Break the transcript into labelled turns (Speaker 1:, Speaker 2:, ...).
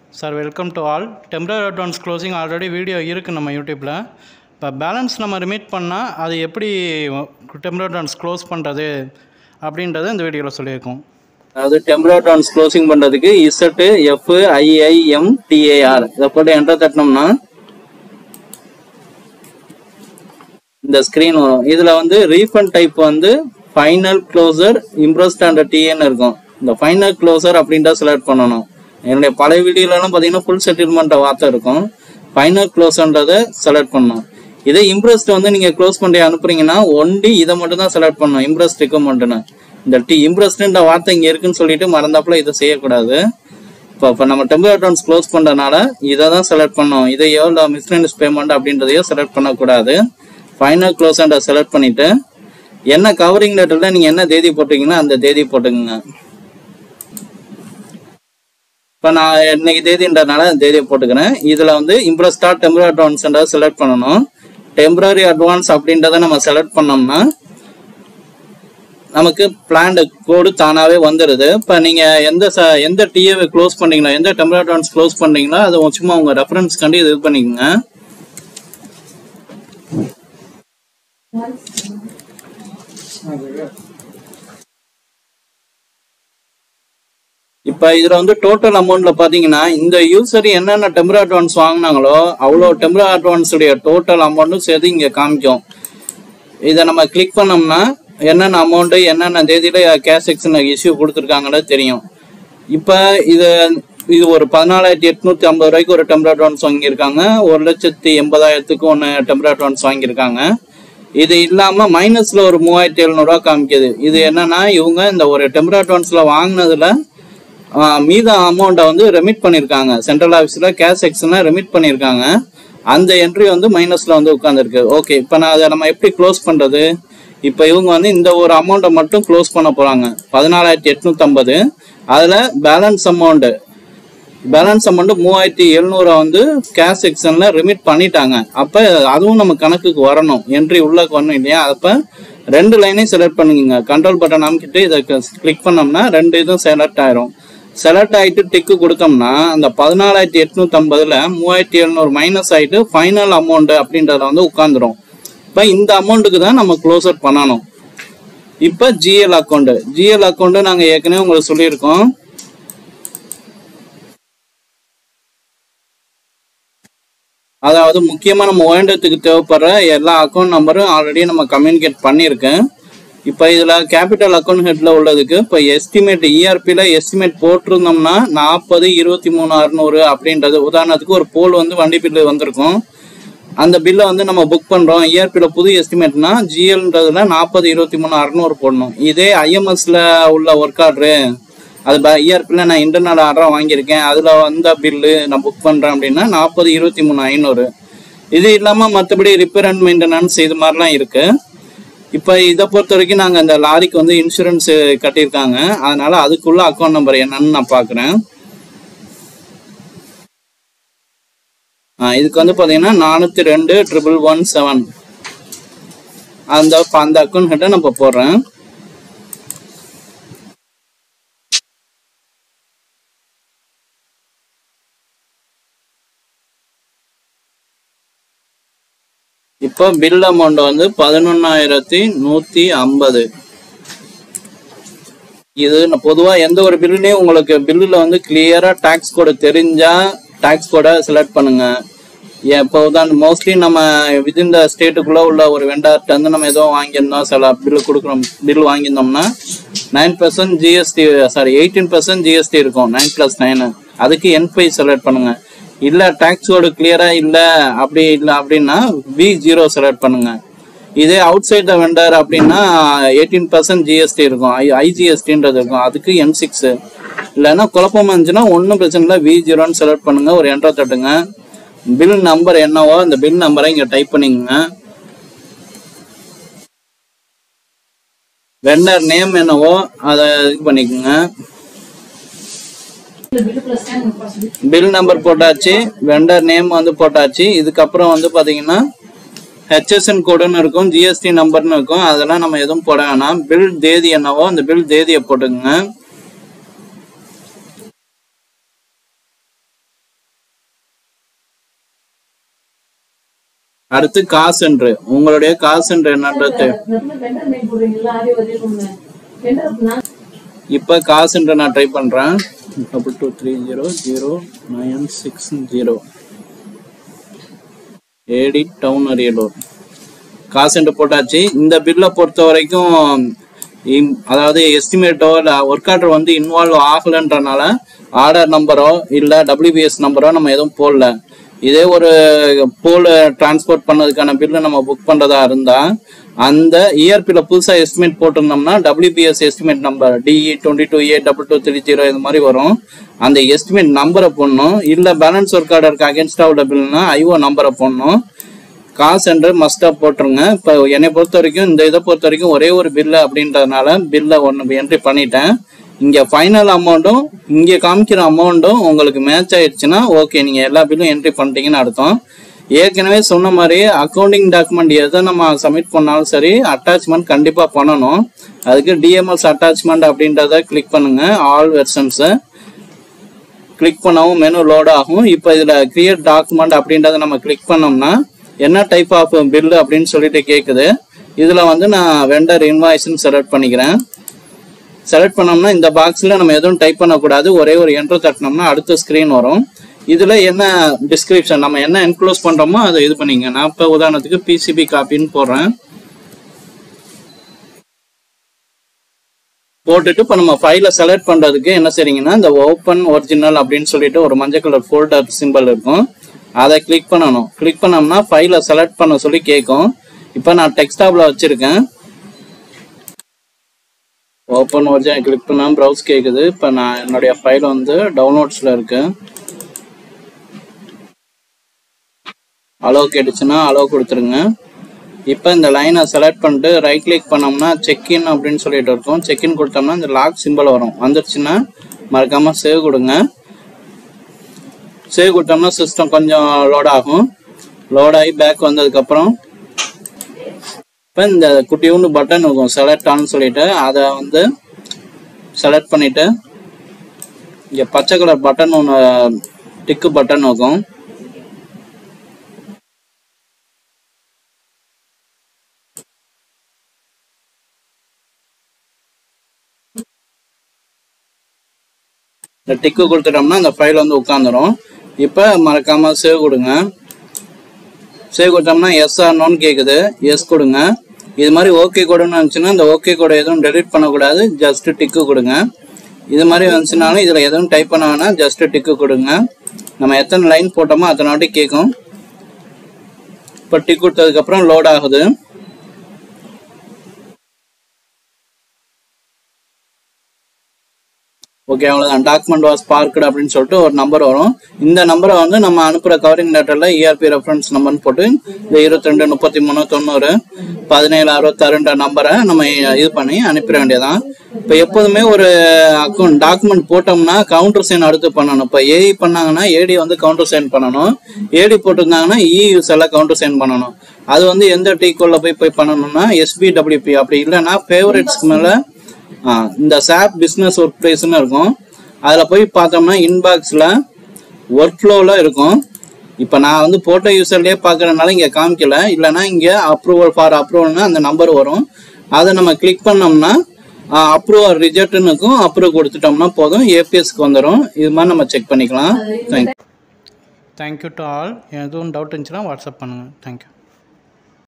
Speaker 1: sir welcome to all temporary advance closing already video இருக்குது நம்ம யூடியூப்பில் இப்போ பேலன்ஸ் நம்ம ரிமீட் பண்ணால் அது எப்படி டெம்பரரி அட்வான்ஸ் க்ளோஸ் பண்ணுறது அப்படின்றத இந்த வீடியோவில் சொல்லியிருக்கோம்
Speaker 2: அதாவது டெம்பரரி அட்வான்ஸ் க்ளோசிங் பண்றதுக்கு இசட் எஃப் ஐஐஎம் டிஏஆர் இதை போட்டு என்டர் தட்டினோம்னா இந்த ஸ்கிரீன் வரும் இதுல வந்து ரீஃபண்ட் டைப் வந்து ஃபைனல் க்ளோசர் இம்ப்ரெஸ்ட் அண்ட் டிஏன்னு இருக்கும் இந்த ஃபைனல் க்ளோசர் அப்படின்றத செலக்ட் பண்ணணும் என்னுடைய பழைய வீடியோலாம் பார்த்தீங்கன்னா ஃபுல் செட்டில்மெண்ட் வார்த்தை இருக்கும் ஃபைனல் க்ளோஸ்ன்றதை செலக்ட் பண்ணணும் இதே இம்ப்ரெஸ்ட் வந்து நீங்க க்ளோஸ் பண்ணி அனுப்புறீங்கன்னா ஒன்லி இதை மட்டும் தான் செலக்ட் பண்ணணும் இம்ப்ரெஸ்ட் ரெக்கமெண்ட்னு இந்த டி இம்ப்ரெஸ்ட்ன்ற வார்த்தை இங்க இருக்குன்னு சொல்லிட்டு மறந்தாப்புல இதை செய்யக்கூடாது இப்போ இப்போ நம்ம டெம்பர் அட்வான்ஸ் க்ளோஸ் பண்றதுனால இதை தான் செலக்ட் பண்ணோம் இதையோ இல்லை மிஸ்லேனியஸ் பேமெண்ட் அப்படின்றதையோ செலக்ட் பண்ணக்கூடாது ஃபைனல் க்ளோஸ் செலக்ட் பண்ணிட்டு என்ன கவரிங் லெட்டர்ல நீங்க என்ன தேதி போட்டீங்கன்னா அந்த தேதி போட்டுக்கோங்க இப்போ நான் இன்னைக்கு தேதின்றதுனால அந்த தேதியை போட்டுக்கிறேன் இதுல வந்து இம்ப்ரெஸ்டா டெம்பரரி அட்வான்ஸ்ன்றதை செலக்ட் பண்ணணும் டெம்பரரி அட்வான்ஸ் அப்படின்றத நம்ம செலக்ட் பண்ணோம்னா நமக்கு பிளான்டு கோடு தானாவே வந்துடுது இப்போ நீங்க எந்த ச எந்த டிஏவை க்ளோஸ் பண்ணீங்களோ எந்த டெம்பரரி அட்வான்ஸ் க்ளோஸ் பண்ணீங்களோ அதை சும்மா உங்க ரெஃபரன்ஸ் கண்டி இது பண்ணிக்கோங்க இப்ப இதுல வந்து டோட்டல் அமௌண்ட்ல பாத்தீங்கன்னா இந்த யூசர் என்னென்ன டெம்பரரி அட்வான்ஸ் வாங்கினாங்களோ அவ்வளோ டெம்பரரி அட்வான்ஸ் உடைய டோட்டல் அமௌண்ட்டும் சேர்த்து இங்க காமிக்கும் இதை நம்ம கிளிக் பண்ணோம்னா என்னென்ன அமௌண்ட் என்னென்ன தேதியில கேஷ் செக்ஷன் இஷ்யூ கொடுத்துருக்காங்களோ தெரியும் இப்போ இது இது ஒரு பதினாலாயிரத்தி எட்நூத்தி ஐம்பது ரூபாய்க்கு ஒரு டெம்பரரி அட்வான்ஸ் வாங்கியிருக்காங்க ஒரு லட்சத்தி எண்பதாயிரத்துக்கு ஒன்று டெம்பரரி அட்வான்ஸ் வாங்கியிருக்காங்க இது இல்லாம மைனஸ்ல ஒரு மூவாயிரத்தி எழுநூறுவா காமிக்குது இது என்னன்னா இவங்க இந்த ஒரு டெம்பரரி அட்வான்ஸ்ல வாங்கினதுல ஆஹ், மீத அமௌண்ட்டை வந்து ரெமிட் பண்ணியிருக்காங்க சென்ட்ரல் ஆஃபீஸில் கேஷ் செக்ஷனில் ரெமிட் பண்ணியிருக்காங்க அந்த என்ட்ரி வந்து மைனஸில் வந்து உட்காந்துருக்கு ஓகே இப்போ நான் அதை நம்ம எப்படி க்ளோஸ் பண்ணுறது இப்போ இவங்க வந்து இந்த ஒரு அமௌண்ட்டை மட்டும் க்ளோஸ் பண்ண போகிறாங்க பதினாலாயிரத்தி எட்நூற்றம்பது அதில் பேலன்ஸ் அமௌண்ட்டு பேலன்ஸ் அமௌண்ட் மூவாயிரத்தி எழுநூறு வந்து கேஷ் செக்ஷன்ல ரிமிட் பண்ணிட்டாங்க அப்ப அதுவும் நம்ம கணக்குக்கு வரணும் என்ட்ரி உள்ள வரணும் இல்லையா அப்ப ரெண்டு லைனையும் செலக்ட் பண்ணுங்க கண்ட்ரோல் பட்டன் அமைக்கிட்டு இதை கிளிக் பண்ணோம்னா ரெண்டு இதுவும் செலக்ட் ஆயிரும் செலக்ட் ஆயிட்டு டிக்கு கொடுத்தோம்னா அந்த பதினாலாயிரத்தி எட்நூத்தி ஐம்பதுல மூவாயிரத்தி எழுநூறு மைனஸ் ஆயிட்டு ஃபைனல் அமௌண்ட் அப்படின்றத வந்து உட்காந்துரும் இப்ப இந்த அமௌண்ட்டுக்கு தான் நம்ம க்ளோசர் பண்ணணும் இப்ப ஜிஎல் அக்கௌண்ட் ஜிஎல் அக்கௌண்ட் நாங்க ஏற்கனவே உங்களுக்கு சொல்லியிருக்கோம் அதாவது முக்கியமா நம்ம வேண்டத்துக்கு தேவைப்படுற எல்லா அக்கௌண்ட் நம்பரும் ஆல்ரெடி நம்ம கம்யூனிகேட் பண்ணியிருக்கேன் இப்போ இதுல கேபிட்டல் அக்கௌண்ட் ஹெட்ல உள்ளதுக்கு இப்போ எஸ்டிமேட் இஆர்பியில் எஸ்டிமேட் போட்டிருந்தோம்னா நாற்பது இருபத்தி மூணு அறுநூறு அப்படின்றது உதாரணத்துக்கு ஒரு போல் வந்து வண்டி பில்லு வந்திருக்கும் அந்த பில்லை வந்து நம்ம புக் பண்றோம் இஆர்பியில் புது எஸ்டிமேட்னா ஜிஎல்ன்றதுல நாற்பது இருபத்தி மூணு அறுநூறு போடணும் இதே ஐஎம்எஸ்ல உள்ள ஒர்க் ஆர்டரு அது இஆர்பியில் நான் இன்டர்னல் ஆர்டராக வாங்கியிருக்கேன் அதில் வந்த பில்லு நான் புக் பண்ணுறேன் அப்படின்னா நாற்பது இருபத்தி மூணு ஐநூறு இது இல்லாமல் மற்றபடி ரிப்பேர் அண்ட் மெயின்டெனன்ஸ் இது மாதிரிலாம் இருக்கு இப்போ இதை பொறுத்த வரைக்கும் நாங்கள் இந்த லாரிக்கு வந்து இன்சூரன்ஸ் கட்டியிருக்காங்க அதனால அதுக்குள்ள அக்கௌண்ட் நம்பர் என்னன்னு நான் பார்க்குறேன் இதுக்கு வந்து பார்த்தீங்கன்னா நானூற்றி ரெண்டு ட்ரிபிள் ஒன் செவன் அந்த அந்த அக்கௌண்ட் கிட்ட நம்ம போடுறேன் இப்போ பில் அமௌண்ட் வந்து பதினொன்னாயிரத்தி நூத்தி ஐம்பது இது பொதுவா எந்த ஒரு பில்லுலையும் உங்களுக்கு பில்லுல வந்து கிளியரா டாக்ஸ் கோடு தெரிஞ்சா டாக்ஸ் கோடை செலக்ட் பண்ணுங்க ஏன் இப்போ தான் மோஸ்ட்லி நம்ம வித்தின் த ஸ்டேட்டுக்குள்ள உள்ள ஒரு வெண்டார்ட்ட இருந்து நம்ம ஏதோ வாங்கியிருந்தோம் சில பில்லு கொடுக்குறோம் பில் வாங்கியிருந்தோம்னா nine percent GST sorry eighteen percent GST இருக்கும் நைன் பிளஸ் நைனு அதுக்கு என் ஃபை செலக்ட் பண்ணுங்க இல்ல டாக்ஸ் கோடு கிளியரா இல்ல அப்படி இல்ல அப்படின்னா வி ஜீரோ செலக்ட் பண்ணுங்க இதே அவுட் சைட் த வெண்டர் அப்படின்னா எயிட்டீன் பர்சன்ட் ஜிஎஸ்டி இருக்கும் ஐ ஐஜிஎஸ்டின்றது இருக்கும் அதுக்கு என் சிக்ஸ் இல்லைன்னா குழப்பமா இருந்துச்சுன்னா ஒன்றும் பிரச்சனை இல்லை வி ஜீரோன்னு செலக்ட் பண்ணுங்க ஒரு என்ட்ரா தட்டுங்க பில் நம்பர் என்னவோ அந்த பில் நம்பரை இங்க டைப் பண்ணிக்கோங்க வெண்டர் நேம் என்னவோ அதை இது பண்ணிக்கோங்க பில் நம்பர் போட்டாச்சு வெண்டர் நேம் வந்து போட்டாச்சு இதுக்கப்புறம் வந்து பாத்தீங்கன்னா ஹெச்எஸ்என் கோடுன்னு இருக்கும் ஜிஎஸ்டி நம்பர்னு இருக்கும் அதெல்லாம் நம்ம எதுவும் போட வேணாம் பில் தேதி என்னவோ அந்த பில் தேதியை போட்டுக்கோங்க அடுத்து காசு என்று உங்களுடைய காசு என்று என்னன்றது
Speaker 3: வெண்டர் மெயின் போடுறீங்களா ஆடியோ வரைக்கும் வெண்டர் நான்
Speaker 2: இப்ப காசு என்று நான் ட்ரை பண்றேன் double two three zero zero nine six zero AD town Ariyalur காசு என்று போட்டாச்சு இந்த பில்லை பொறுத்த வரைக்கும் இம்- அதாவது எஸ்டிமேட்டோ இல்லை ஒர்க் ஆர்டர் வந்து இன்வால்வ் ஆகலைன்றனால ஆர்டர் நம்பரோ இல்லை டபிள்யூபிஎஸ் நம்பரோ நம்ம எதுவும் போடல இதே ஒரு போல் டிரான்ஸ்போர்ட் பண்ணதுக்கான பில்லை நம்ம புக் பண்ணுறதா இருந்தால் அந்த இஆர்பியில் புதுசாக எஸ்டிமேட் போட்டிருந்தோம்னா WBS estimate number DE twenty two A double two three zero இது மாதிரி வரும் அந்த எஸ்டிமேட் நம்பரை போடணும் இல்லை பேலன்ஸ் ஒர்க் ஆர்டருக்கு அகேன்ஸ்டாக உள்ள பில்னா ஐஓ நம்பரை போடணும் காசு என்று மஸ்டாக போட்டுருங்க இப்போ என்னை பொறுத்த வரைக்கும் இந்த இதை பொறுத்த வரைக்கும் ஒரே ஒரு பில்லு அப்படின்றதுனால பில்லை ஒன்று என்ட்ரி பண்ணிட்டேன் இங்கே ஃபைனல் அமௌண்ட்டும் இங்கே காமிக்கிற அமௌண்ட்டும் உங்களுக்கு மேட்ச் ஆயிடுச்சுன்னா ஓகே நீங்கள் எல்லா பில்லும் என்ட்ரி பண்ணிட்டீங்கன்னு அர்த்தம் ஏற்கனவே சொன்ன மாதிரி அக்கௌண்டிங் டாக்குமெண்ட் எதை நம்ம சப்மிட் பண்ணாலும் சரி அட்டாச்மெண்ட் கண்டிப்பாக பண்ணணும் அதுக்கு டிஎம்எஸ் அட்டாச்மெண்ட் அப்படின்றத கிளிக் பண்ணுங்க ஆல் வெர்ஷன்ஸை கிளிக் பண்ணவும் மெனு லோட் ஆகும் இப்போ இதில் கிரியேட் டாக்குமெண்ட் அப்படின்றத நம்ம கிளிக் பண்ணோம்னா என்ன டைப் ஆஃப் பில்லு அப்படின்னு சொல்லிட்டு கேட்குது இதில் வந்து நான் வெண்டர் இன்வாய்ஸ்னு செலக்ட் பண்ணிக்கிறேன் செலக்ட் பண்ணோம்னா இந்த பாக்ஸில் நம்ம எதுவும் டைப் பண்ணக்கூடாது ஒரே ஒரு என்ட்ரு தட்டினோம்னா அடுத்த ஸ்க்ரீன் வரும் இதில் என்ன டிஸ்கிரிப்ஷன் நம்ம என்ன என்க்ளோஸ் பண்ணுறோமோ அதை இது பண்ணிங்க நான் இப்போ உதாரணத்துக்கு பிசிபி காப்பின்னு போடுறேன் போட்டுட்டு இப்போ நம்ம ஃபைலை செலக்ட் பண்ணுறதுக்கு என்ன செய்றீங்கன்னா இந்த ஓப்பன் ஒரிஜினல் அப்படின்னு சொல்லிட்டு ஒரு மஞ்சள் கலர் ஃபோல்டர் சிம்பிள் இருக்கும் அதை கிளிக் பண்ணணும் கிளிக் பண்ணோம்னா ஃபைலை செலக்ட் பண்ண சொல்லி கேட்கும் இப்போ நான் டெக்ஸ்டாப்ல வச்சிருக்கேன் ஓப்பன் ஒரிஜினல் கிளிக் பண்ணா ப்ரௌஸ் கேட்குது இப்போ நான் என்னுடைய ஃபைல் வந்து டவுன்லோட்ஸில் இருக்கு அலோ கேட்டுச்சுன்னா அலோ கொடுத்துருங்க இப்போ இந்த லைனை செலக்ட் பண்ணிட்டு ரைட் கிளிக் பண்ணோம்னா செக்இன் அப்படின்னு சொல்லிட்டு இருக்கும் செக்இன் கொடுத்தோம்னா இந்த லாக் சிம்பிள் வரும் வந்துருச்சுன்னா மறக்காம சேவ் கொடுங்க சேவ் கொடுத்தோம்னா சிஸ்டம் கொஞ்சம் லோட் ஆகும் லோட் ஆகி பேக் வந்ததுக்கப்புறம் இப்போ இந்த குட்டியூண்டு பட்டன் இருக்கும் செலக்ட் ஆன்னு சொல்லிட்டு அதை வந்து செலக்ட் பண்ணிட்டு இங்கே பச்சை கலர் பட்டன் ஒன்று டிக்கு பட்டன் இருக்கும் இந்த டிக்கு கொடுத்துட்டோம்னா அந்த ஃபைல் வந்து உட்காந்துரும் இப்போ மறக்காம சேவ் கொடுங்க சேவ் கொடுத்தோம்னா எஸ் ஆர்னோன்னு கேட்குது எஸ் கொடுங்க இது மாதிரி ஓகே கோடுன்னு வந்துச்சுன்னா இந்த ஓகே கோடை எதுவும் டெலிட் பண்ணக்கூடாது ஜஸ்ட் டிக்கு கொடுங்க இது மாதிரி வந்துச்சுனாலும் இதில் எதுவும் டைப் பண்ண வேணாம் ஜஸ்ட் டிக்கு கொடுங்க நம்ம எத்தனை லைன் போட்டோமோ அத்தனை வாட்டி கேட்கும் இப்போ டிக் கொடுத்ததுக்கப்புறம் லோட் ஆகுது ஓகே அவ்வளோதான் டாக்குமெண்ட் வாஸ் பார்க்கடு அப்படின்னு சொல்லிட்டு ஒரு நம்பர் வரும் இந்த நம்பரை வந்து நம்ம அனுப்புகிற கவரிங் லெட்டரில் இஆர்பி ரெஃபரன்ஸ் நம்பர்னு போட்டு இந்த இருபத்தி ரெண்டு முப்பத்தி மூணு தொண்ணூறு பதினேழு அறுபத்தாறுன்ற நம்பரை நம்ம இது பண்ணி அனுப்பிட வேண்டியதான் இப்போ எப்போதுமே ஒரு அக்கௌண்ட் டாக்குமெண்ட் போட்டோம்னா கவுண்டர் சைன் அடுத்து பண்ணணும் இப்போ ஏஇ பண்ணாங்கன்னா ஏடி வந்து கவுண்டர் சைன் பண்ணணும் ஏடி போட்டிருந்தாங்கன்னா இயூஸ் எல்லாம் கவுண்டர் சைன் பண்ணணும் அது வந்து எந்த டீக்குள்ள போய் போய் பண்ணணும்னா எஸ்பிடபிள்யூபி அப்படி இல்லைன்னா ஃபேவரட்ஸ்க்கு மேலே ஆ, இந்த சாப் பிஸ்னஸ் ஒர்க் பிளேஸ்னு இருக்கும் அதில் போய் பார்த்தோம்னா இன்பாக்ஸில் ஒர்க் ஃப்ளோவில் இருக்கும் இப்போ நான் வந்து போட்டோ யூசர்லேயே பார்க்குறதுனால இங்கே காமிக்கல இல்லைன்னா இங்கே அப்ரூவல் ஃபார் அப்ரூவல்னு அந்த நம்பர் வரும் அதை நம்ம கிளிக் பண்ணோம்னா அப்ரூவல் ரிஜெக்ட்னு இருக்கும் அப்ரூவ் கொடுத்துட்டோம்னா போதும் ஏபிஎஸ்க்கு வந்துடும் இது மாதிரி நம்ம செக் பண்ணிக்கலாம் தேங்க்யூ
Speaker 1: தேங்க்யூ டு ஆல் எதுவும் டவுட் இருந்துச்சுன்னா வாட்ஸ்அப் பண்ணுங்கள் தேங்க்யூ